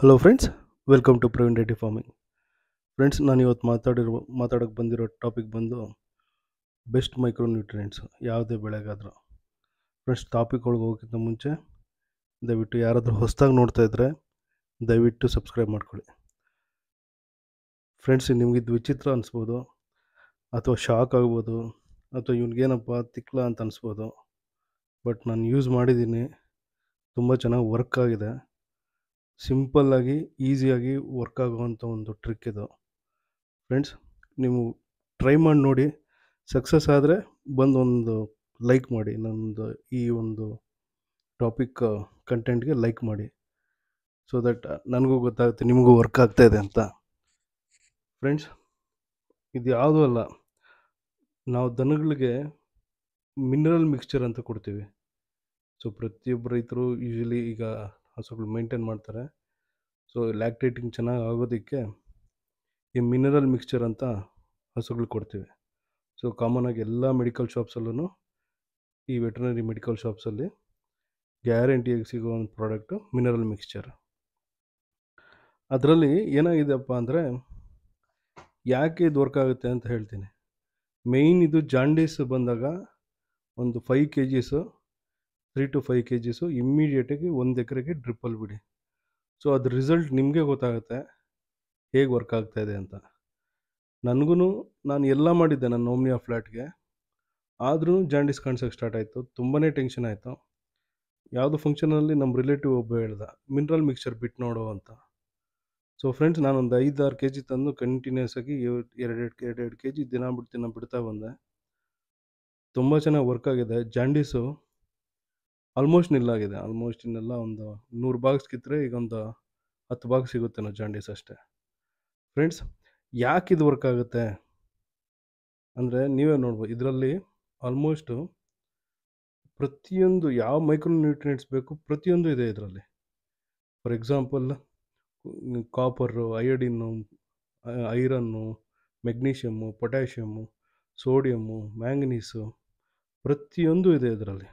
hello friends welcome to Praveen Reddy farming friends ನಾನು ಇವತ್ತು ಮಾತಾಡಿರೋ ಮಾತಾಡೋಕ್ಕೆ ಬಂದಿರೋ ಟಾಪಿಕ್ ಬಂದು ಬೆಸ್ಟ್ ಮೈಕ್ರೋ ನ್ಯೂಟ್ರಿಯೆಂಟ್ಸ್ ಯಾವುದೇ ಬೆಳೆಗಾದರೂ ಫ್ರೆಂಡ್ಸ್ ಟಾಪಿಕ್ ಒಳಗೆ ಹೋಗೋಕ್ಕಿಂತ ಮುಂಚೆ ದಯವಿಟ್ಟು ಯಾರಾದರೂ ಹೊಸದಾಗಿ ನೋಡ್ತಾ ಇದ್ದರೆ ದಯವಿಟ್ಟು ಸಬ್ಸ್ಕ್ರೈಬ್ ಮಾಡ್ಕೊಳ್ಳಿ ಫ್ರೆಂಡ್ಸ್ ನಿಮಗಿದು ವಿಚಿತ್ರ ಅನಿಸ್ಬೋದು ಅಥವಾ ಶಾಕ್ ಆಗ್ಬೋದು ಅಥವಾ ಇವ್ನಿಗೇನಪ್ಪ ತಿಕ್ಲ ಅಂತ ಅನಿಸ್ಬೋದು ಬಟ್ ನಾನು ಯೂಸ್ ಮಾಡಿದ್ದೀನಿ ತುಂಬ ಚೆನ್ನಾಗಿ ವರ್ಕ್ ಆಗಿದೆ ಸಿಂಪಲ್ಲಾಗಿ ಈಸಿಯಾಗಿ ವರ್ಕ್ ಆಗುವಂಥ ಒಂದು ಟ್ರಿಕ್ ಇದು ಫ್ರೆಂಡ್ಸ್ ನೀವು ಟ್ರೈ ಮಾಡಿ ನೋಡಿ ಸಕ್ಸಸ್ ಆದರೆ ಬಂದು ಒಂದು ಲೈಕ್ ಮಾಡಿ ನನ್ನದು ಈ ಒಂದು ಟಾಪಿಕ್ ಕಂಟೆಂಟ್ಗೆ ಲೈಕ್ ಮಾಡಿ ಸೊ ದಟ್ ನನಗೂ ಗೊತ್ತಾಗುತ್ತೆ ನಿಮಗೂ ವರ್ಕ್ ಆಗ್ತಾ ಇದೆ ಅಂತ ಫ್ರೆಂಡ್ಸ್ ಇದು ಯಾವುದೂ ಅಲ್ಲ ನಾವು ದನಗಳಿಗೆ ಮಿನರಲ್ ಮಿಕ್ಸ್ಚರ್ ಅಂತ ಕೊಡ್ತೀವಿ ಸೊ ಪ್ರತಿಯೊಬ್ಬ ರೈತರು ಯೂಶಲಿ ಈಗ ಹಸುಗಳು ಮೇಂಟೈನ್ ಮಾಡ್ತಾರೆ ಸೊ ಲ್ಯಾಕ್ಟೇಟಿಂಗ್ ಚೆನ್ನಾಗಿ ಆಗೋದಕ್ಕೆ ಈ ಮಿನರಲ್ ಮಿಕ್ಸ್ಚರ್ ಅಂತ ಹಸುಗಳು ಕೊಡ್ತೀವಿ ಸೊ ಕಾಮನಾಗಿ ಎಲ್ಲ ಮೆಡಿಕಲ್ ಶಾಪ್ಸಲ್ಲೂ ಈ ವೆಟರ್ನರಿ ಮೆಡಿಕಲ್ ಶಾಪ್ಸಲ್ಲಿ ಗ್ಯಾರಂಟಿಯಾಗಿ ಸಿಗೋ ಒಂದು ಪ್ರಾಡಕ್ಟು ಮಿನರಲ್ ಮಿಕ್ಸ್ಚರ್ ಅದರಲ್ಲಿ ಏನಾಗಿದೆಯಪ್ಪ ಅಂದರೆ ಯಾಕೆ ಇದು ವರ್ಕ್ ಆಗುತ್ತೆ ಅಂತ ಹೇಳ್ತೀನಿ ಮೇಯ್ನ್ ಇದು ಜಾಂಡೀಸ್ ಬಂದಾಗ ಒಂದು five K Gs three to five K Gs ಇಮ್ಮಿಡಿಯೇಟಾಗಿ ಒಂದು ಎಕರೆಗೆ ಡ್ರಿಪ್ಪಲ್ಲಿ ಬಿಡಿ ಸೊ ಅದ್ರ ರಿಸಲ್ಟ್ ನಿಮಗೆ ಗೊತ್ತಾಗುತ್ತೆ ಹೇಗೆ ವರ್ಕ್ ಆಗ್ತಾ ಇದೆ ಅಂತ ನನಗೂ ನಾನು ಎಲ್ಲ ಮಾಡಿದ್ದೆ ನನ್ನ ಓಮ್ನಿಯಾ ಫ್ಲ್ಯಾಟ್ಗೆ ಆದ್ರೂ ಜಾಂಡೀಸ್ ಕಾಣಿಸೋಕ್ಕೆ ಸ್ಟಾರ್ಟ್ ಆಯಿತು ತುಂಬಾ ಟೆನ್ಷನ್ ಆಯಿತು ಯಾವುದೋ ಫಂಕ್ಷನಲ್ಲಿ ನಮ್ಮ ರಿಲೇಟಿವ್ ಒಬ್ಬ ಹೇಳ್ದ ಮಿನರಲ್ ಮಿಕ್ಸ್ಚರ್ ಬಿಟ್ಟು ನೋಡು ಅಂತ ಸೊ ಫ್ರೆಂಡ್ಸ್ ನಾನೊಂದು ಐದಾರು ಕೆ ಜಿ ತಂದು ಕಂಟಿನ್ಯೂಸ್ ಆಗಿ ಎರಡೆರಡು ಎರಡೆರಡು ಕೆ ಜಿ ದಿನ ಬಿಟ್ಟು ದಿನ ಬಿಡ್ತಾ ಬಂದೆ ತುಂಬ ಚೆನ್ನಾಗಿ ವರ್ಕ್ ಆಗಿದೆ ಜಾಂಡೀಸು ಆಲ್ಮೋಸ್ಟ್ ನಿಲ್ಲಾಗಿದೆ ಆಲ್ಮೋಸ್ಟ್ ಇನ್ನೆಲ್ಲ ಒಂದು ನೂರು ಬಾಕ್ಸ್ ಕಿತ್ತರೆ ಈಗ ಒಂದು ಹತ್ತು ಬಾಕ್ಸ್ ಸಿಗುತ್ತೆ ನಾವು ಜಾಂಡೀಸ್ ಅಷ್ಟೇ ಫ್ರೆಂಡ್ಸ್ ಯಾಕೆ ಇದು ವರ್ಕ್ ಆಗುತ್ತೆ ಅಂದರೆ ನೀವೇ ನೋಡ್ಬೋದು ಇದರಲ್ಲಿ ಆಲ್ಮೋಸ್ಟು ಪ್ರತಿಯೊಂದು ಯಾವ ಮೈಕ್ರೋ ನ್ಯೂಟ್ರಿಯೆಂಟ್ಸ್ ಬೇಕು ಪ್ರತಿಯೊಂದು ಇದೆ ಇದರಲ್ಲಿ for example copper iodine iron magnesium potassium sodium manganese ಪ್ರತಿಯೊಂದು ಇದೆ ಇದರಲ್ಲಿ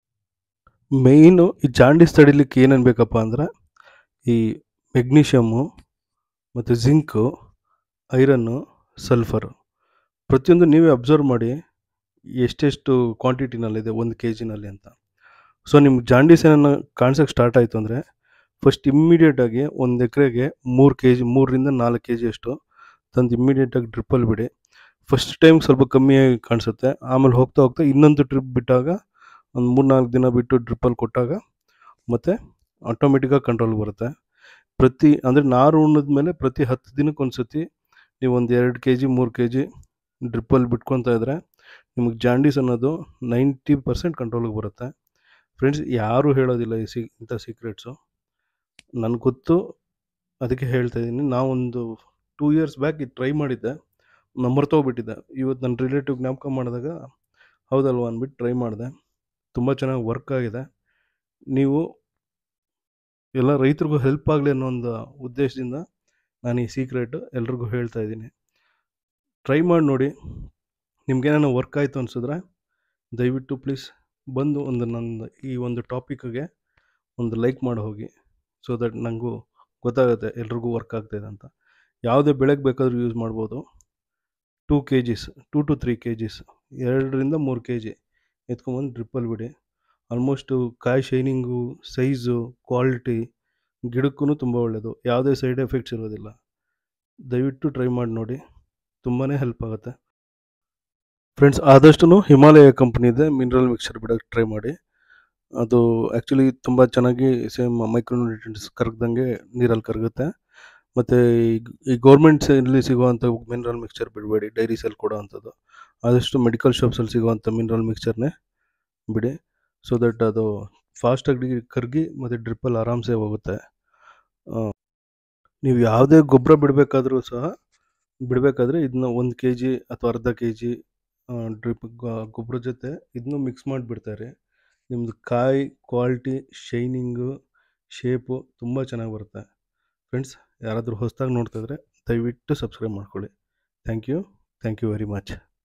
ಮೇಯ್ನು ಈ ಜಾಂಡೀಸ್ ತಡಿಲಿಕ್ಕೆ ಏನೇನು ಬೇಕಪ್ಪ ಅಂದರೆ ಈ ಮೆಗ್ನೀಷಿಯಮ್ಮು ಮತ್ತು ಜಿಂಕು ಐರನ್ನು ಸಲ್ಫರು ಪ್ರತಿಯೊಂದು ನೀವೇ ಅಬ್ಸರ್ವ್ ಮಾಡಿ ಎಷ್ಟೆಷ್ಟು ಕ್ವಾಂಟಿಟಿನಲ್ಲಿದೆ ಒಂದು ಕೆ ಜಿನಲ್ಲಿ ಅಂತ ಸೊ ನಿಮ್ಗೆ ಜಾಂಡೀಸ್ ಏನನ್ನ ಕಾಣಿಸೋಕ್ಕೆ ಸ್ಟಾರ್ಟ್ ಆಯಿತು ಅಂದರೆ ಫಸ್ಟ್ ಇಮ್ಮಿಡಿಯೇಟಾಗಿ ಒಂದು ಎಕರೆಗೆ ಮೂರು ಕೆ ಜಿ ಮೂರರಿಂದ ನಾಲ್ಕು ಕೆ ಜಿ ಅಷ್ಟು ತಂದು ಇಮ್ಮಿಡಿಯೇಟಾಗಿ ಡ್ರಿಪ್ಪಲ್ಲಿ ಬಿಡಿ ಫಸ್ಟ್ ಟೈಮ್ ಸ್ವಲ್ಪ ಕಮ್ಮಿಯಾಗಿ ಕಾಣಿಸುತ್ತೆ ಆಮೇಲೆ ಹೋಗ್ತಾ ಹೋಗ್ತಾ ಇನ್ನೊಂದು ಟ್ರಿಪ್ ಬಿಟ್ಟಾಗ ಒಂದು ಮೂರು ನಾಲ್ಕು ದಿನ ಬಿಟ್ಟು ಡ್ರಿಪ್ಪಲ್ಲಿ ಕೊಟ್ಟಾಗ ಮತ್ತು ಆಟೋಮೆಟಿಕ್ಕಾಗಿ ಕಂಟ್ರೋಲ್ ಬರುತ್ತೆ ಪ್ರತಿ ಅಂದರೆ ನಾರು ಉಣ್ಣದ ಮೇಲೆ ಪ್ರತಿ ಹತ್ತು ದಿನಕ್ಕೆ ಒಂದು ಸತಿ ನೀವು ಒಂದು ಎರಡು ಕೆ ಜಿ ಮೂರು ಕೆ ಜಿ ಡ್ರಿಪ್ಪಲ್ಲಿ ಬಿಟ್ಕೊತಾ ಇದ್ದರೆ ನಿಮಗೆ ಜಾಂಡೀಸ್ ಅನ್ನೋದು ನೈಂಟಿ ಪರ್ಸೆಂಟ್ ಕಂಟ್ರೋಲಿಗೆ ಬರುತ್ತೆ ಫ್ರೆಂಡ್ಸ್ ಯಾರೂ ಹೇಳೋದಿಲ್ಲ ಈ ಸಿ ಇಂಥ ಸೀಕ್ರೆಟ್ಸು ನನಗೆ ಗೊತ್ತು ಅದಕ್ಕೆ ಹೇಳ್ತಾ ಇದ್ದೀನಿ ನಾವೊಂದು ಟೂ ಇಯರ್ಸ್ ಬ್ಯಾಕ್ ಇದು ಟ್ರೈ ಮಾಡಿದ್ದೆ ನಂಬರ್ ತೊಗೊಬಿಟ್ಟಿದ್ದೆ ಇವತ್ತು ನನ್ನ ರಿಲೇಟಿವ್ ಜ್ಞಾಪಕ ಮಾಡಿದಾಗ ಹೌದಲ್ವ ಅಂದ್ಬಿಟ್ಟು ಟ್ರೈ ಮಾಡಿದೆ ತುಂಬ ಚೆನ್ನಾಗಿ ವರ್ಕ್ ಆಗಿದೆ ನೀವು ಎಲ್ಲ ರೈತರಿಗೂ ಹೆಲ್ಪ್ ಆಗಲಿ ಅನ್ನೋ ಒಂದು ಉದ್ದೇಶದಿಂದ ನಾನು ಈ ಸೀಕ್ರೆಟ್ ಎಲ್ರಿಗೂ ಹೇಳ್ತಾ ಇದ್ದೀನಿ ಟ್ರೈ ಮಾಡಿ ನೋಡಿ ನಿಮ್ಗೇನೋ ವರ್ಕ್ ಆಯಿತು ಅನಿಸಿದ್ರೆ ದಯವಿಟ್ಟು ಪ್ಲೀಸ್ ಬಂದು ಒಂದು ನನ್ನ ಈ ಒಂದು ಟಾಪಿಕ್ಗೆ ಒಂದು ಲೈಕ್ ಮಾಡಿ ಹೋಗಿ ಸೊ ದಟ್ ನನಗೂ ಗೊತ್ತಾಗುತ್ತೆ ಎಲ್ರಿಗೂ ವರ್ಕ್ ಆಗ್ತಾಯಿದೆ ಅಂತ ಯಾವುದೇ ಬೆಳೆಗೆ ಬೇಕಾದರೂ ಯೂಸ್ ಮಾಡ್ಬೋದು two K Gs two to three K Gs ಎರಡರಿಂದ ಮೂರು ಕೆ ಜಿ ಎತ್ಕೊಂಬಂದು ಡ್ರಿಪ್ಪಲ್ಲಿ ಬಿಡಿ ಆಲ್ಮೋಸ್ಟು ಕಾಯಿ ಶೈನಿಂಗು ಸೈಜು ಕ್ವಾಲಿಟಿ ಗಿಡಕ್ಕೂ ತುಂಬ ಒಳ್ಳೆಯದು ಯಾವುದೇ ಸೈಡ್ ಎಫೆಕ್ಟ್ಸ್ ಇರೋದಿಲ್ಲ ದಯವಿಟ್ಟು ಟ್ರೈ ಮಾಡಿ ನೋಡಿ ತುಂಬಾ ಹೆಲ್ಪ್ ಆಗುತ್ತೆ ಫ್ರೆಂಡ್ಸ್ ಆದಷ್ಟು ಹಿಮಾಲಯ ಕಂಪ್ನಿದೆ ಮಿನರಲ್ ಮಿಕ್ಸ್ಚರ್ ಬಿಡೋಕ್ಕೆ ಟ್ರೈ ಮಾಡಿ ಅದು ಆ್ಯಕ್ಚುಲಿ ತುಂಬ ಚೆನ್ನಾಗಿ ಸೇಮ್ ಮೈಕ್ರೋ ನ್ಯೂಟ್ರಿಯೆಂಟ್ಸ್ ಕರಗ್ದಂಗೆ ನೀರಲ್ಲಿ ಕರಗುತ್ತೆ ಮತ್ತು ಈ ಗೌರ್ಮೆಂಟ್ಸಲ್ಲಿ ಸಿಗುವಂಥ ಮಿನರಲ್ ಮಿಕ್ಸ್ಚರ್ ಬಿಡಬೇಡಿ ಡೈರೀಸಲ್ಲಿ ಕೊಡೋ ಅಂಥದ್ದು ಆದಷ್ಟು ಮೆಡಿಕಲ್ ಶಾಪ್ಸಲ್ಲಿ ಸಿಗುವಂಥ ಮಿನರಲ್ ಮಿಕ್ಸ್ಚರ್ನೇ ಬಿಡಿ ಸೊ ದಟ್ ಅದು ಫಾಸ್ಟಾಗಿ ಕರಗಿ ಮತ್ತು ಡ್ರಿಪ್ಪಲ್ಲಿ ಆರಾಮ್ಸೆ ಹೋಗುತ್ತೆ ನೀವು ಯಾವುದೇ ಗೊಬ್ಬರ ಬಿಡಬೇಕಾದ್ರೂ ಸಹ ಬಿಡಬೇಕಾದ್ರೆ ಇದನ್ನ ಒಂದು ಕೆ ಜಿ ಅಥವಾ ಅರ್ಧ ಕೆ ಜಿ ಡ್ರಿಪ್ ಗೊಬ್ಬರ ಜೊತೆ ಇದನ್ನು ಮಿಕ್ಸ್ ಮಾಡಿ ಬಿಡ್ತಾರೆ ನಿಮ್ಮದು ಕಾಯಿ ಕ್ವಾಲಿಟಿ ಶೈನಿಂಗು ಶೇಪು ತುಂಬ ಚೆನ್ನಾಗಿ ಬರುತ್ತೆ ಫ್ರೆಂಡ್ಸ್ ಯಾರಾದರೂ ಹೊಸದಾಗಿ ನೋಡ್ತಾಯಿದ್ರೆ ದಯವಿಟ್ಟು ಸಬ್ಸ್ಕ್ರೈಬ್ ಮಾಡ್ಕೊಳ್ಳಿ thank you thank you very much